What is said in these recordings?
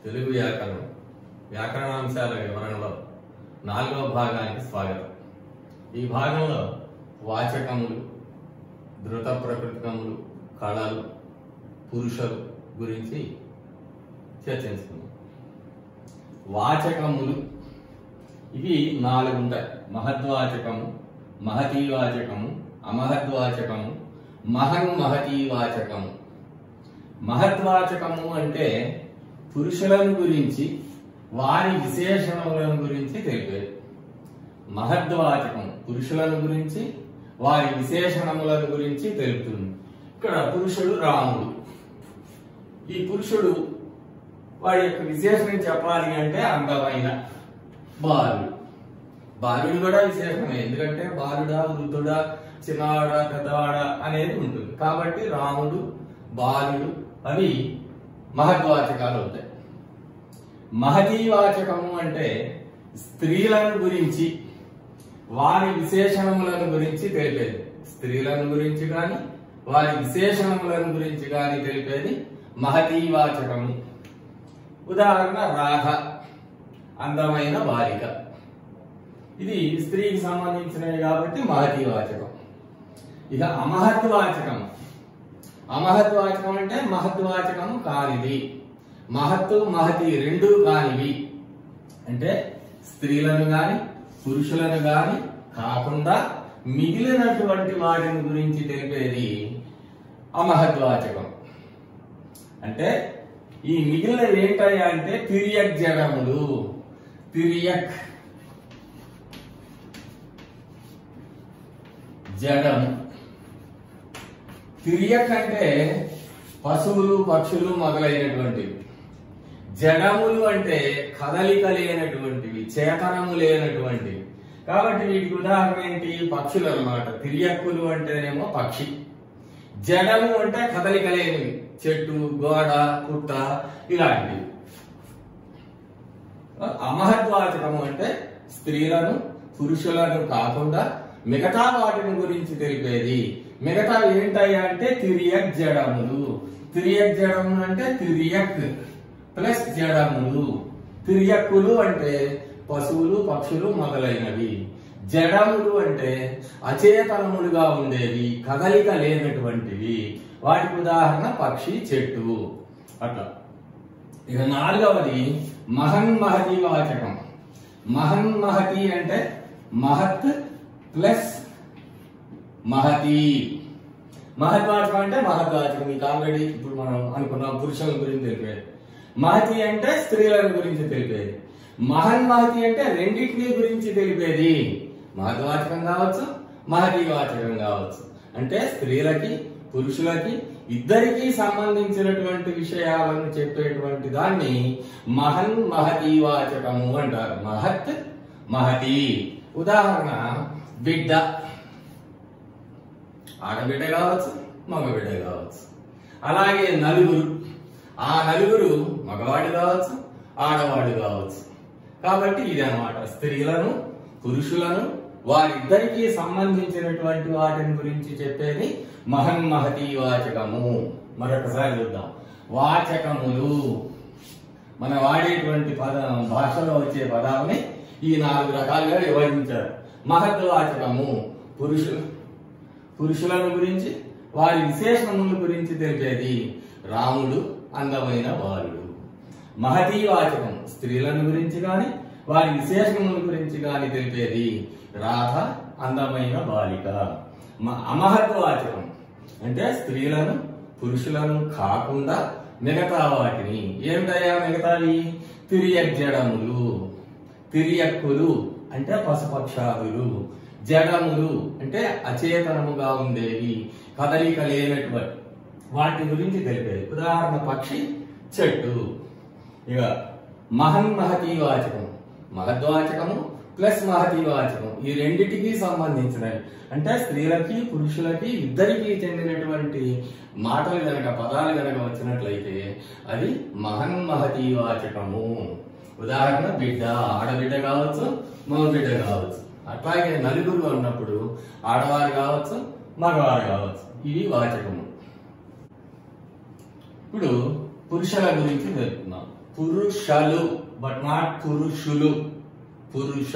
తెలుగు వ్యాకరణం వ్యాకరణాంశాల వివరణలో నాలుగవ భాగానికి స్వాగతం ఈ భాగంలో వాచకములు ధృత ప్రకృతికములు కళలు పురుషులు గురించి చర్చించుకుందాం వాచకములు ఇవి నాలుగు ఉంటాయి మహద్వాచకము మహతీవాచకము అమహద్వాచకము మహన్ మహతీవాచకము మహత్వాచకము అంటే పురుషులను గురించి వారి విశేషణములను గురించి తెలిపేది మహద్వాచకం పురుషులను గురించి వారి విశేషణములను గురించి తెలుపుతుంది ఇక్కడ పురుషుడు రాముడు ఈ పురుషుడు వాడి యొక్క విశేషణం చెప్పాలి అంటే అందమైన బాలుడు బాలుడు కూడా విశేషమే ఎందుకంటే బాలుడా వృద్ధుడా చిన్నవాడా పెద్దవాడా అనేది ఉంటుంది కాబట్టి రాముడు బాలుడు అవి మహద్వాచకాలు అవుతాయి మహతీవాచకము అంటే స్త్రీలను గురించి వారి విశేషణములను గురించి తెలిపేది స్త్రీలను గురించి కానీ వారి విశేషణములను గురించి కానీ తెలిపేది మహతీవాచకము ఉదాహరణ రాధ అందమైన బాలిక ఇది స్త్రీకి సంబంధించినవి కాబట్టి మహతీవాచకం ఇక అమహత్వాచకం అమహత్వాచకం అంటే మహత్వాచకం కానిది మహత్తు మహతి రెండు కానివి అంటే స్త్రీలను గాని పురుషులను గాని కాకుండా మిగిలినటువంటి వాటిని గురించి తెలిపేది అమహత్వాచకం అంటే ఈ మిగిలినవి ఏంటయ్యా అంటే తిరియక్ జడములు తిరియక్ జడము తిరియక్ అంటే పశువులు పక్షులు మొదలైనటువంటివి జడములు అంటే కదలిక లేనటువంటివి చేతనము లేనటువంటివి కాబట్టి వీటికి ఉదాహరణ ఏంటి పక్షులు అన్నమాట తిరియక్కులు అంటేనేమో పక్షి జడము అంటే కదలిక లేనివి చెట్టు గోడ పుట్ట ఇలాంటివి అమహత్వాచకము అంటే స్త్రీలను పురుషులను కాకుండా మిగతా వాటిని గురించి తెలిపేది మిగతా ఏంటయ్యా అంటే తిరియక్ జడములు తిరియక్ జడములు అంటే తిరియక్ ప్లస్ జడములు తిరియక్కులు అంటే పశువులు పక్షులు మొదలైనవి జడములు అంటే అచేతనములుగా ఉండేవి కదలిక లేనటువంటివి వాటికి ఉదాహరణ పక్షి చెట్టు అట్లా ఇక నాలుగవది మహన్ మహతి వాచకం మహన్ మహతి అంటే మహత్ ప్లస్ మహతి మహత్వాచకం అంటే మహత్వాచకం మీకు ఆల్రెడీ ఇప్పుడు మనం అనుకున్నాం పురుషుల గురించి తెలిపేది మహతి అంటే స్త్రీల గురించి తెలిపేది మహన్ మహతి అంటే రెండింటిని గురించి తెలిపేది మహత్వాచకం కావచ్చు మహతి వాచకం కావచ్చు అంటే స్త్రీలకి పురుషులకి ఇద్దరికి సంబంధించినటువంటి విషయాలను చెప్పేటువంటి దాన్ని మహన్ మహతి వాచకము అంటారు మహత్ మహతి ఉదాహరణ బిడ్డ ఆడబిడ్డ కావచ్చు మగబిడ్డ కావచ్చు అలాగే నలుగురు ఆ నలుగురు మగవాడు కావచ్చు ఆడవాడు కావచ్చు కాబట్టి ఇది అన్నమాట స్త్రీలను పురుషులను వారిద్దరికి సంబంధించినటువంటి వాటిని గురించి చెప్పేది మహన్మహతి వాచకము మరొకసారి చూద్దాం వాచకములు మన వాడేటువంటి పద భాషలో వచ్చే పదాలని ఈ నాలుగు రకాలుగా విభజించారు మహద్వాచకము పురుషులు పురుషులను గురించి వారి విశేషణముల గురించి తెలిపేది రాముడు అందమైన బాలుడు మహతీవాచకం స్త్రీలను గురించి కానీ వారి విశేషణముల గురించి కానీ తెలిపేది రాధ అందమైన బాలిక మ- అమహత్వాచకం అంటే స్త్రీలను పురుషులను కాకుండా మిగతా వాటిని ఏమిటయ్యా మిగతావి తిరియజ్జడములు తిరియక్కులు అంటే పశుపక్షాదులు జడములు అంటే అచేతనముగా ఉండేవి కదలిక లేనటువంటి వాటి గురించి తెలిపేది ఉదాహరణ పక్షి చెట్టు ఇక మహన్ మహతీ వాచకం మహద్వాచకము ప్లస్ మహతీ వాచకం ఈ రెండిటికి సంబంధించినవి అంటే స్త్రీలకి పురుషులకి ఇద్దరికి చెందినటువంటి మాటలు గనక పదాలు గనక వచ్చినట్లయితే అది మహన్ మహతీ వాచకము ఉదాహరణ బిడ్డ ఆడబిడ్డ కావచ్చు మగబిడ్డ కావచ్చు అట్లాగే నలుగురు అన్నప్పుడు ఆడవారు కావచ్చు మగవారు కావచ్చు ఇవి వాచకము ఇప్పుడు పురుషుల గురించి తెలుపుతున్నాం పురుషలు బట్ నాట్ పురుషులు పురుష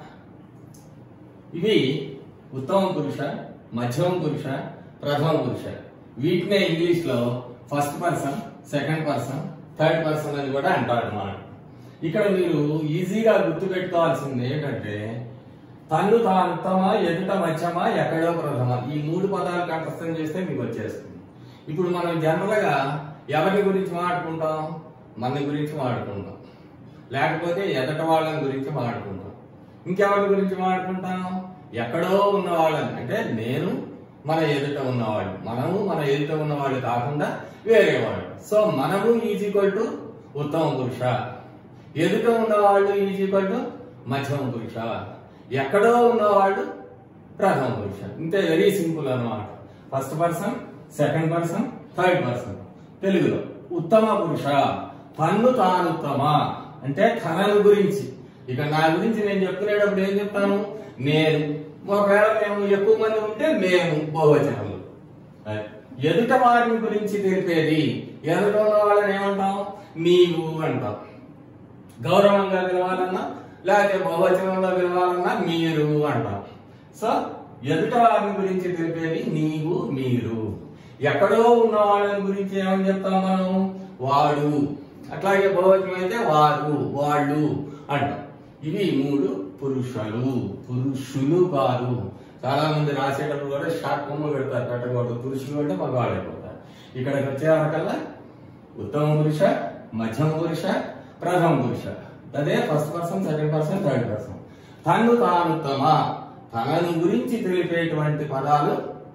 ఇవి ఉత్తమ పురుష మధ్యమ పురుష ప్రథమ పురుష వీటినే ఇంగ్లీష్ లో first person second person third person అని కూడా అంటారు అన్నమాట ఇక్కడ మీరు ఈజీగా గుర్తు పెట్టుకోవాల్సింది ఏంటంటే తన్ను తానుత్తమా ఎదుట మధ్యమా ఎక్కడో ప్రథమ ఈ మూడు పదాలు కంఠస్థం చేస్తే మీకు వచ్చేస్తుంది ఇప్పుడు మనం జనరల్ గా ఎవరి గురించి మాట్లాడుకుంటాం మన గురించి మాట్లాడుకుంటాం లేకపోతే ఎదట వాళ్ళని గురించి మాట్లాడుకుంటాం ఇంకెవరి గురించి మాట్లాడుకుంటాం ఎక్కడో ఉన్న వాళ్ళని అంటే నేను మన ఎదుట ఉన్నవాళ్ళు మనము మన ఎదుట ఉన్నవాళ్ళు కాకుండా వేరే వాళ్ళు సో మనము ఈజ్ ఈక్వల్ టు ఉత్తమ పురుష ఎదుట ఉన్నవాళ్ళు ఈజ్ ఈక్వల్ టు మధ్యమ పురుష ఎక్కడో ఉన్నవాళ్ళు ప్రథమ పురుష ఇంతే వెరీ సింపుల్ అన్నమాట first person second person third person తెలుగులో ఉత్తమ పురుష తన్ను తానుత్తమ అంటే తనను గురించి ఇక నా గురించి నేను చెప్పుకునేటప్పుడు ఏం చెప్తాను నేను ఒకవేళ మేము ఎక్కువ మంది ఉంటే మేము బహువచనంలో అది. ఎదుట వారిని గురించి తెలిపేది ఎదుట ఉన్న వాళ్ళని ఏమంటాం నీవు అంటాం గౌరవంగా పిలవాలన్నా లేకపోతే బహువచనంలో పిలవాలన్నా మీరు అంటాం సో ఎదుట వారిని గురించి తెలిపేది నీవు మీరు ఎక్కడో ఉన్న వాళ్ళని గురించి ఏమని చెప్తాం మనం వాడు అట్లాగే బహువచనం అయితే వారు వాళ్ళు అంటాం ఇవి మూడు పురుషులు పురుషులు కాదు చాలా మంది రాసేటప్పుడు కూడా షార్ట్ కొమ్మ పెడతారు పెట్టకూడదు పురుషులు అంటే మగవాళ్ళు అయిపోతారు ఇక్కడికి వచ్చేవరకల్లా ఉత్తమ పురుష మధ్యమ పురుష ప్రథమ పురుష అదే first person second person third person తను తానుత్తమ తనను గురించి తెలిపేటువంటి పదాలు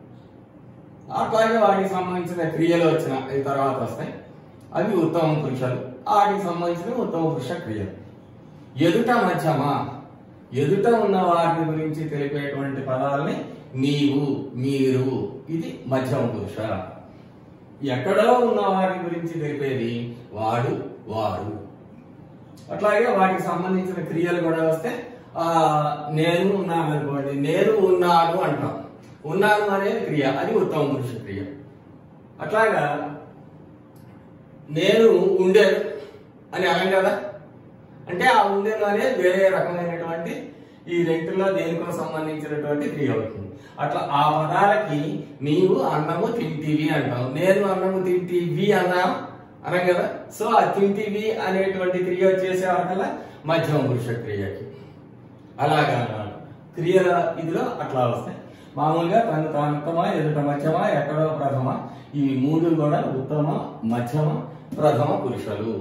అట్లాగే వాటికి సంబంధించిన క్రియలు వచ్చిన ఈ తర్వాత వస్తాయి అవి ఉత్తమ పురుషులు వాటికి సంబంధించిన ఉత్తమ పురుష క్రియలు ఎదుట మధ్యమ ఎదుట ఉన్న వారిని గురించి తెలిపేటువంటి పదాలని నీవు మీరు ఇది మధ్యమ పురుష ఎక్కడో ఉన్న వారి గురించి తెలిపేది వాడు వారు అట్లాగే వాటికి సంబంధించిన క్రియలు కూడా వస్తే ఆ నేను ఉన్నాను అనుకోండి నేను ఉన్నాను అంటాం ఉన్నాను అనేది క్రియ అది ఉత్తమ పురుష క్రియ అట్లాగా నేను ఉండేను అని అనం కదా అంటే ఆ ఉండేను అనేది వేరే రకమైనటువంటి ఈ రెంటిలో దేనికో సంబంధించినటువంటి క్రియ అవుతుంది అట్లా ఆ పదాలకి నీవు అన్నము తింటివి అంటాం నేను అన్నము తింటివి అన్నా అనం కదా సో ఆ తింటివి అనేటువంటి క్రియ వచ్చేసే వరకల్లా మధ్యమ పురుష క్రియకి అలాగా అన్నమాట క్రియల ఇదిలో అట్లా వస్తాయి మామూలుగా తను తానుత్తమ ఎదుట మధ్యమ ఎక్కడో ప్రథమ ఈ మూడు కూడా ఉత్తమ మధ్యమ ప్రథమ పురుషులు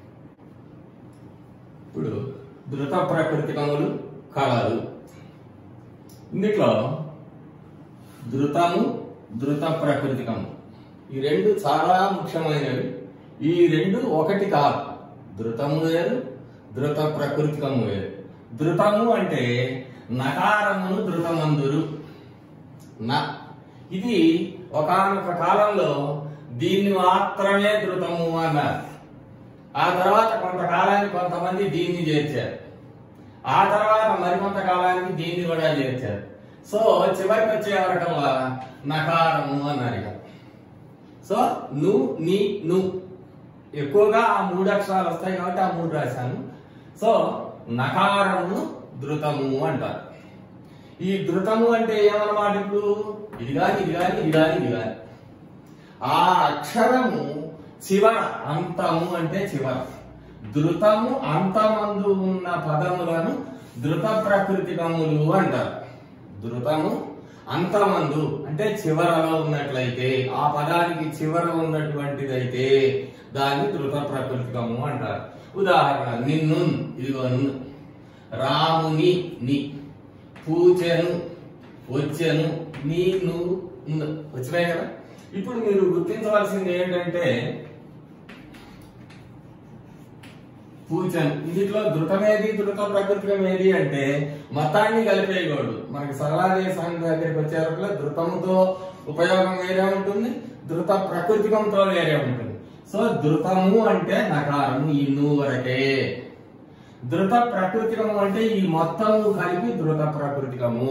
ఇప్పుడు ధృత ప్రకృతికములు కళలు ఇందులో ధృతము ధృత ప్రకృతికము ఈ రెండు చాలా ముఖ్యమైనవి ఈ రెండు ఒకటి కాదు ధృతము వేరు ధృత ప్రకృతికము వేరు ధృతము అంటే నకారమును ధృతమందురు న ఇది ఒకానొక కాలంలో దీన్ని మాత్రమే ధృతము అన్నారు ఆ తర్వాత కొంతకాలానికి కొంతమంది దీన్ని చేర్చారు ఆ తర్వాత మరికొంత కాలానికి దీన్ని కూడా చేర్చారు సో చివరికి వచ్చే వరకల్లా నకారము అన్నారు ఇక సో ను ని ను ఎక్కువగా ఆ మూడు అక్షరాలు వస్తాయి కాబట్టి ఆ మూడు రాశాను సో నకారము ధృతము అంటారు ఈ ధృతము అంటే ఏమన్నమాట ఇప్పుడు ఇది కాని ఇది కాని ఇది కాని ఇది కాని ఆ అక్షరము చివర అంతము అంటే చివర ధృతము అంతమందు ఉన్న పదములను ధృత ప్రకృతికములు అంటారు ధృతము అంతమందు అంటే చివరలో ఉన్నట్లయితే ఆ పదానికి చివర ఉన్నటువంటిదైతే దాన్ని ధృత ప్రకృతికము అంటారు ఉదాహరణ నిన్ను ఇదిగో నిన్ను రాముని ని పూచెను వచ్చెను నీ నువ్వు ను. వచ్చినాయి కదా ఇప్పుడు మీరు గుర్తించవలసింది ఏంటంటే పూచన్ ఇందులో ధృతమేది ధృత ప్రకృతికం ఏది అంటే మతాన్ని కలిపేయకూడదు మనకి సరళాదేశాన్ని దగ్గరికి వచ్చేటప్పుడు ధృతముతో ఉపయోగం వేరే ఉంటుంది ధృత ప్రకృతికంతో వేరే ఉంటుంది సో ధృతము అంటే నకారము ఈ నువ్వు వరకే ధృత ప్రకృతికము అంటే ఈ మొత్తము కలిపి ధృత ప్రకృతికము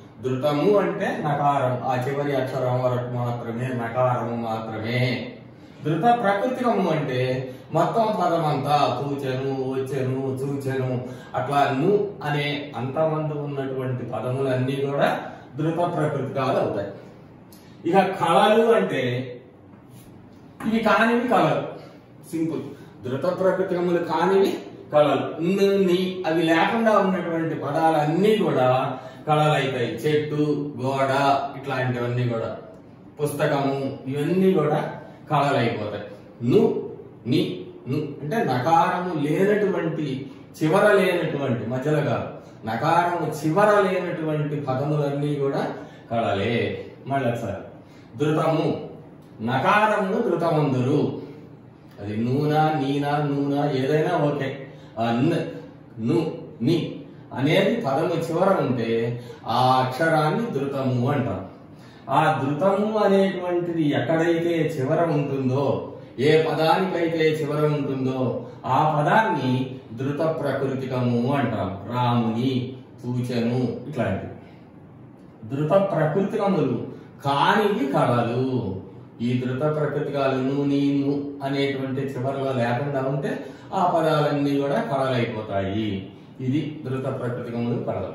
ధృతము అంటే నకారం ఆ చివరి అక్షరం వరకు మాత్రమే నకారము మాత్రమే ధృత ప్రకృతికము అంటే మొత్తం పదం అంతా పూచెను వచ్చెను చూచెను అట్లా ను అనే అంతమంది ఉన్నటువంటి పదములన్నీ కూడా ధృత ప్రకృతికాలు అవుతాయి ఇక కళలు అంటే ఇవి కానివి కళలు సింపుల్ ధృత ప్రకృతికములు కానివి కళలు ను, ని అవి లేకుండా ఉన్నటువంటి పదాలన్నీ కూడా కళలు అవుతాయి చెట్టు గోడ ఇట్లాంటివన్నీ కూడా పుస్తకము ఇవన్నీ కూడా కళలు అయిపోతాయి ను ని ను అంటే నకారము లేనటువంటి చివర లేనటువంటి మధ్యలో కాదు నకారము చివర లేనటువంటి పదములన్నీ కూడా కళలే మళ్ళీ ఒకసారి ధృతము నకారమును ధృతమందురు అది నూనా నీనా నూనా ఏదైనా ఓకే ఆ న్, ను ని అనేది పదము చివర ఉంటే ఆ అక్షరాన్ని ధృతము అంటాం ఆ ధృతము అనేటువంటిది ఎక్కడైతే చివర ఉంటుందో ఏ పదానికైతే చివర ఉంటుందో ఆ పదాన్ని ధృత ప్రకృతికము అంటాం రాముని పూచను ఇట్లాంటివి ధృత ప్రకృతికములు కానివి కళలు ఈ ధృత ప్రకృతికాలను నీను అనేటువంటి చివరలో లేకుండా ఉంటే ఆ పదాలన్నీ కూడా కళలైపోతాయి ఇది ధృత ప్రకృతికములు కళలు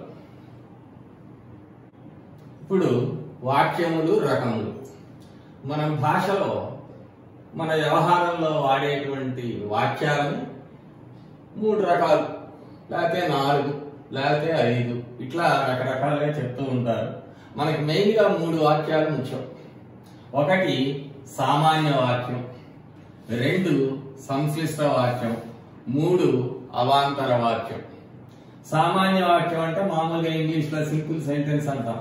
ఇప్పుడు వాక్యములు రకములు మనం భాషలో మన వ్యవహారంలో వాడేటువంటి వాక్యాలను మూడు రకాలు లేకపోతే నాలుగు లేకపోతే ఐదు ఇట్లా రకరకాలుగా చెప్తూ ఉంటారు మనకి మెయిన్ గా మూడు వాక్యాలు ముఖ్యం ఒకటి సామాన్య వాక్యం రెండు సంక్లిష్ట వాక్యం మూడు అవాంతర వాక్యం సామాన్య వాక్యం అంటే మామూలుగా ఇంగ్లీష్ లో సింపుల్ సెంటెన్స్ అంటాం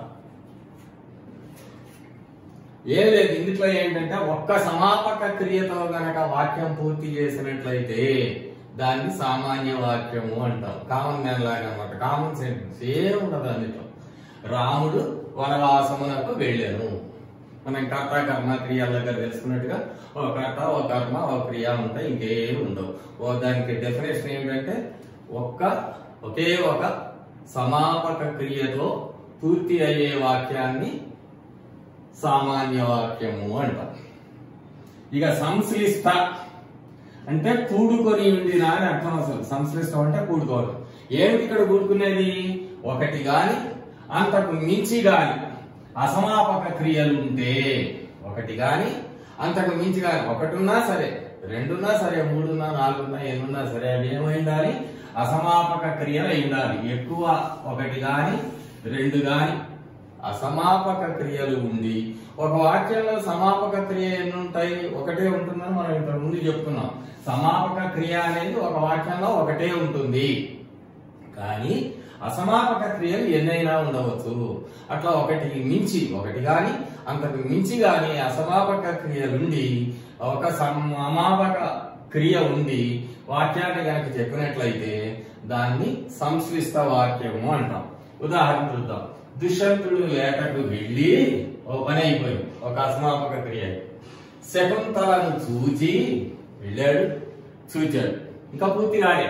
ఏం లేదు ఇందులో ఏంటంటే ఒక్క సమాపక క్రియతో గనక వాక్యం పూర్తి చేసినట్లయితే దాన్ని సామాన్య వాక్యము అంటాం కామన్ మ్యాన్ లాగా అనమాట కామన్ సెంటెన్స్ ఏం ఉండదు అందులో రాముడు వనవాసమునకు వెళ్ళాను మనం కర్త కర్మ క్రియల దగ్గర తెలుసుకున్నట్టుగా ఒక కర్త ఒక కర్మ ఒక క్రియ ఉంటాయి ఇంకేం ఉండవు ఓ దానికి డెఫినేషన్ ఏంటంటే ఒక్క ఒకే ఒక సమాపక క్రియతో పూర్తి అయ్యే వాక్యాన్ని సామాన్య వాక్యము అంటాం ఇక సంశ్లిష్ట అంటే కూడుకొని ఉండినా అని అర్థం అసలు సంశ్లిష్టం అంటే కూడుకోవడం ఏమిటి ఇక్కడ కూడుకునేది ఒకటి గాని అంతకు మించి గాని అసమాపక క్రియలు ఉంటే ఒకటి గాని అంతకు మించి గాని ఒకటిన్నా సరే రెండున్నా సరే మూడున్నా నాలుగున్నా ఎన్నున్నా సరే అవి ఏమై ఉండాలి అసమాపక క్రియలు అయి ఉండాలి ఎక్కువ ఒకటి గాని రెండు గాని అసమాపక క్రియలు ఉండి ఒక వాక్యంలో సమాపక క్రియ ఎన్ని ఉంటాయి ఒకటే ఉంటుందని మనం ఇంతకు ముందు చెప్తున్నాం సమాపక క్రియ అనేది ఒక వాక్యంలో ఒకటే ఉంటుంది కానీ అసమాపక క్రియలు ఎన్నైనా ఉండవచ్చు అట్లా ఒకటి మించి ఒకటి గాని అంతకు మించి గాని అసమాపక క్రియలుండి ఒక సమాపక క్రియ ఉండి వాక్యాన్ని కనుక చెప్పినట్లయితే దాన్ని సంశ్లిష్ట వాక్యము అంటాం ఉదాహరణ చూద్దాం దుష్యంతుడు వేటకు వెళ్ళి ఓ పని అయిపోయింది ఒక అసమాపక క్రియ శకుంతలను చూచి వెళ్ళాడు చూచాడు ఇంకా పూర్తి కాలే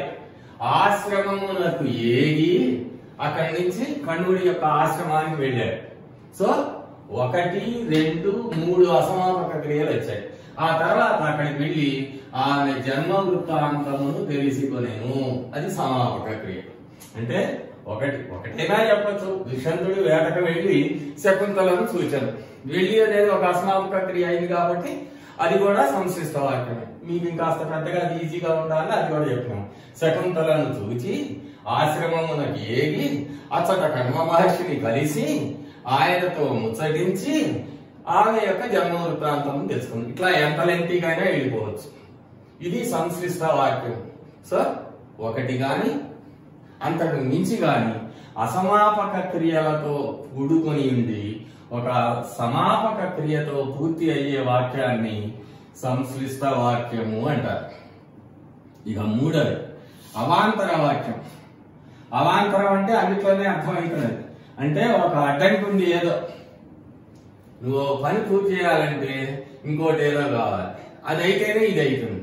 ఆశ్రమమునకు ఏగి అక్కడి నుంచి కణుడి యొక్క ఆశ్రమానికి వెళ్ళాడు సో ఒకటి రెండు మూడు అసమాపక క్రియలు వచ్చాయి ఆ తర్వాత అక్కడికి వెళ్ళి ఆమె జన్మ వృత్తాంతమును తెలుసుకొనేను అది సమాపక క్రియ అంటే ఒకటి ఒకటేనా చెప్పచ్చు దుష్యంతుడు వేటకు వెళ్ళి శకుంతలను సూచన వెళ్ళి అనేది ఒక అసమాపక క్రియ అయింది కాబట్టి అది కూడా సంశ్లిష్ట వాక్యమే మీకు ఇంకాస్త పెద్దగా అది ఈజీగా ఉండాలని అది కూడా చెప్పినాం శకుంతలను చూచి ఆశ్రమమునకు ఏగి అచ్చట కర్మ మహర్షిని కలిసి ఆయనతో ముచ్చటించి ఆమె యొక్క జన్మ వృత్తాంతం తెలుసుకుంది ఇట్లా ఎంత లెంటిగానే వెళ్ళిపోవచ్చు ఇది సంశ్లిష్ట వాక్యం సో ఒకటి గాని అంతకు మించి గాని అసమాపక క్రియలతో కూడుకొని ఉండి ఒక సమాపక క్రియతో పూర్తి అయ్యే వాక్యాన్ని సంశ్లిష్ట వాక్యము అంటారు ఇక మూడవది అవాంతర వాక్యం అవాంతరం అంటే అన్నిట్లోనే అర్థమవుతున్నది అంటే ఒక అడ్డంకి ఉంది ఏదో నువ్వు ఓ పని పూర్తి చేయాలంటే ఇంకోటి ఏదో కావాలి అది అయితేనే ఇది అవుతుంది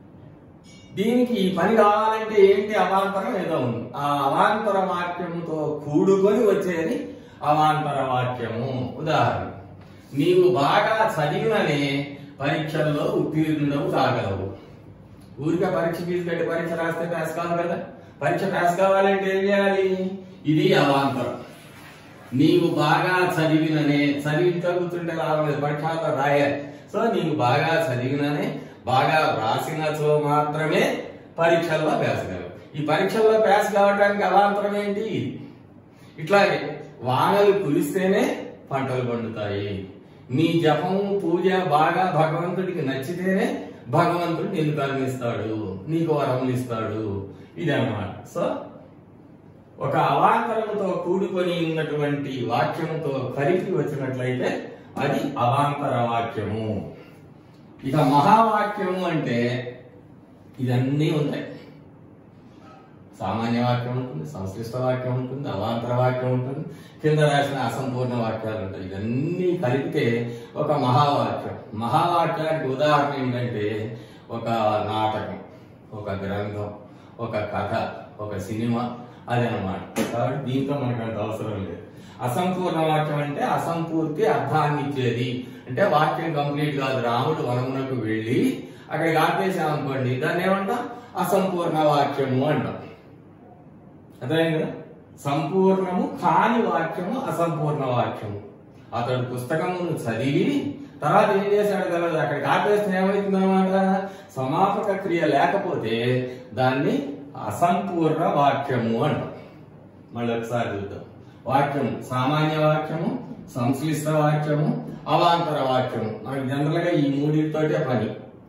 దీనికి ఈ పని కావాలంటే ఏంటి అవాంతరం ఏదో ఉంది ఆ అవాంతర వాక్యంతో కూడుకొని వచ్చేది అవాంతర వాక్యము ఉదాహరణ నీవు బాగా చదివిననే పరీక్షల్లో ఉత్తీర్ణుడవు కాగలవు ఊరికే పరీక్ష ఫీజు కట్టి పరీక్ష రాస్తే పాస్ కాదు కదా పరీక్ష పాస్ కావాలంటే ఏం చేయాలి ఇది అవాంతరం నీవు బాగా చదివిననే చదివి చదువుతుంటే రావలేదు పరీక్షలో రాయాలి సో నీవు బాగా చదివిననే బాగా రాసినచో మాత్రమే పరీక్షల్లో పాస్ కావాలి ఈ పరీక్షల్లో పాస్ కావడానికి అవాంతరం ఏంటి ఇట్లాగే వానలు కురిస్తేనే పంటలు పండుతాయి నీ జపము పూజ బాగా భగవంతుడికి నచ్చితేనే భగవంతుడు నిన్ను కరుణిస్తాడు నీకు వరములు ఇస్తాడు ఇదన్నమాట సో ఒక అవాంతరముతో కూడుకొని ఉన్నటువంటి వాక్యముతో కలిపి వచ్చినట్లయితే అది అవాంతర వాక్యము ఇక మహావాక్యము అంటే ఇదన్నీ ఉంటాయి సామాన్య వాక్యం ఉంటుంది సంశ్లిష్ట వాక్యం ఉంటుంది అవాంతర వాక్యం ఉంటుంది కింద రాసిన అసంపూర్ణ వాక్యాలు ఉంటాయి ఇవన్నీ కలిపితే ఒక మహావాక్యం మహావాక్యానికి ఉదాహరణ ఏంటంటే ఒక నాటకం ఒక గ్రంథం ఒక కథ ఒక సినిమా అది అన్నమాట కాబట్టి దీంతో మనకు అంత అవసరం లేదు అసంపూర్ణ వాక్యం అంటే అసంపూర్తి అర్థాన్ని ఇచ్చేది అంటే వాక్యం కంప్లీట్ కాదు రాముడు వనమునకు వెళ్ళి అక్కడికి ఆపేసాం అనుకోండి దాన్ని ఏమంటాం అసంపూర్ణ వాక్యము అంటాం అర్థమైంది కదా సంపూర్ణము కాని వాక్యము అసంపూర్ణ వాక్యము అతడు పుస్తకమును చదివి తర్వాత ఏం చేశాడు కదా అక్కడికి ఆపేస్తే ఏమవుతుంది అనమాట సమాపక క్రియ లేకపోతే దాన్ని అసంపూర్ణ వాక్యము అంటాం మళ్ళీ ఒకసారి చూద్దాం వాక్యము సామాన్య వాక్యము సంశ్లిష్ట వాక్యము అవాంతర వాక్యము మనకి జనరల్ గా ఈ మూడింటితోటే పని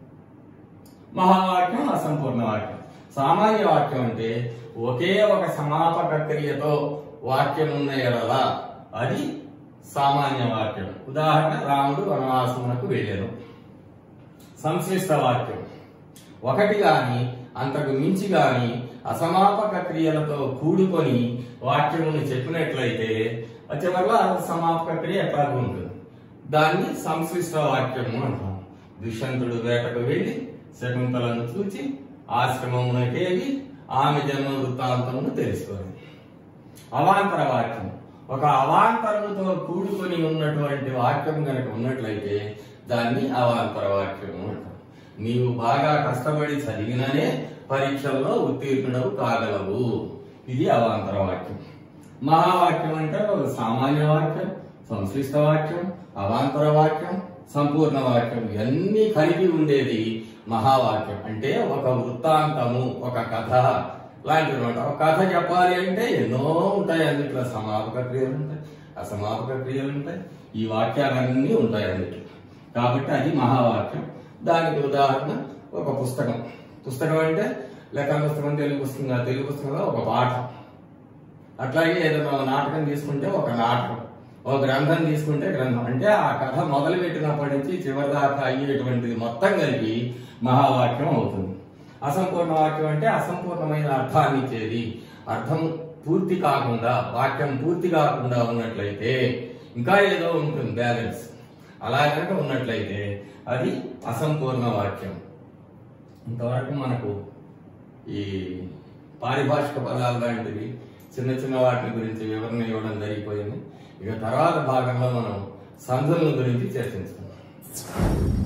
మహావాక్యం అసంపూర్ణ వాక్యం సామాన్య వాక్యం అంటే ఒకే ఒక సమాపక క్రియతో వాక్యం ఉన్న ఎడల అది సామాన్య వాక్యం ఉదాహరణ రాముడు వనవాసమునకు వెళ్ళాను సంశ్లిష్ట వాక్యం ఒకటి గాని అంతకు మించి గాని అసమాపక క్రియలతో కూడుకొని వాక్యమును చెప్పినట్లయితే చివరిలో ఆ సమాపక క్రియ ఎట్లాగూ ఉంటుంది దాన్ని సంశ్లిష్ట వాక్యము అంటాం దుష్యంతుడు వేటకు వెళ్ళి శకుంతలను చూచి ఆశ్రమమునకేగి ఆమె జన్మ వృత్తాంతమును తెలుసుకోవాలి అవాంతర వాక్యం ఒక అవాంతరముతో కూడుకొని ఉన్నటువంటి వాక్యం కనుక ఉన్నట్లయితే దాన్ని అవాంతర వాక్యము అంటాం నీవు బాగా కష్టపడి చదివిననే పరీక్షల్లో ఉత్తీర్ణుడవు కాగలవు ఇది అవాంతర వాక్యం మహావాక్యం అంటే ఒక సామాన్య వాక్యం సంశ్లిష్ట వాక్యం అవాంతర వాక్యం సంపూర్ణ వాక్యం ఇవన్నీ కలిపి ఉండేది మహావాక్యం అంటే ఒక వృత్తాంతము ఒక కథ లాంటిది అనమాట ఒక కథ చెప్పాలి అంటే ఎన్నో ఉంటాయి అన్నిట్లో సమాపక క్రియలు ఉంటాయి అసమాపక క్రియలు ఉంటాయి ఈ వాక్యాలన్నీ ఉంటాయి అన్నిట్లో కాబట్టి అది మహావాక్యం దానికి ఉదాహరణ ఒక పుస్తకం పుస్తకం అంటే లెక్క పుస్తకం తెలుగు పుస్తకం కాదు. తెలుగు పుస్తకంలో ఒక పాఠం అట్లాగే ఏదైనా ఒక నాటకం తీసుకుంటే ఒక నాటకం ఒక గ్రంథం తీసుకుంటే గ్రంథం అంటే ఆ కథ మొదలు పెట్టినప్పటి నుంచి చివరి దాకా అయ్యేటువంటిది మొత్తం కలిపి మహావాక్యం అవుతుంది అసంపూర్ణ వాక్యం అంటే అసంపూర్ణమైన అర్థాన్ని ఇచ్చేది అర్థం పూర్తి కాకుండా వాక్యం పూర్తి కాకుండా ఉన్నట్లయితే ఇంకా ఏదో ఉంటుంది బ్యాలెన్స్ అలా కనుక ఉన్నట్లయితే అది అసంపూర్ణ వాక్యం ఇంతవరకు మనకు ఈ పారిభాషిక పదాలు లాంటివి చిన్న చిన్న వాటి గురించి వివరణ ఇవ్వడం జరిగిపోయింది ఇక తర్వాత భాగంలో మనం సంధుల గురించి చర్చించుకుందాం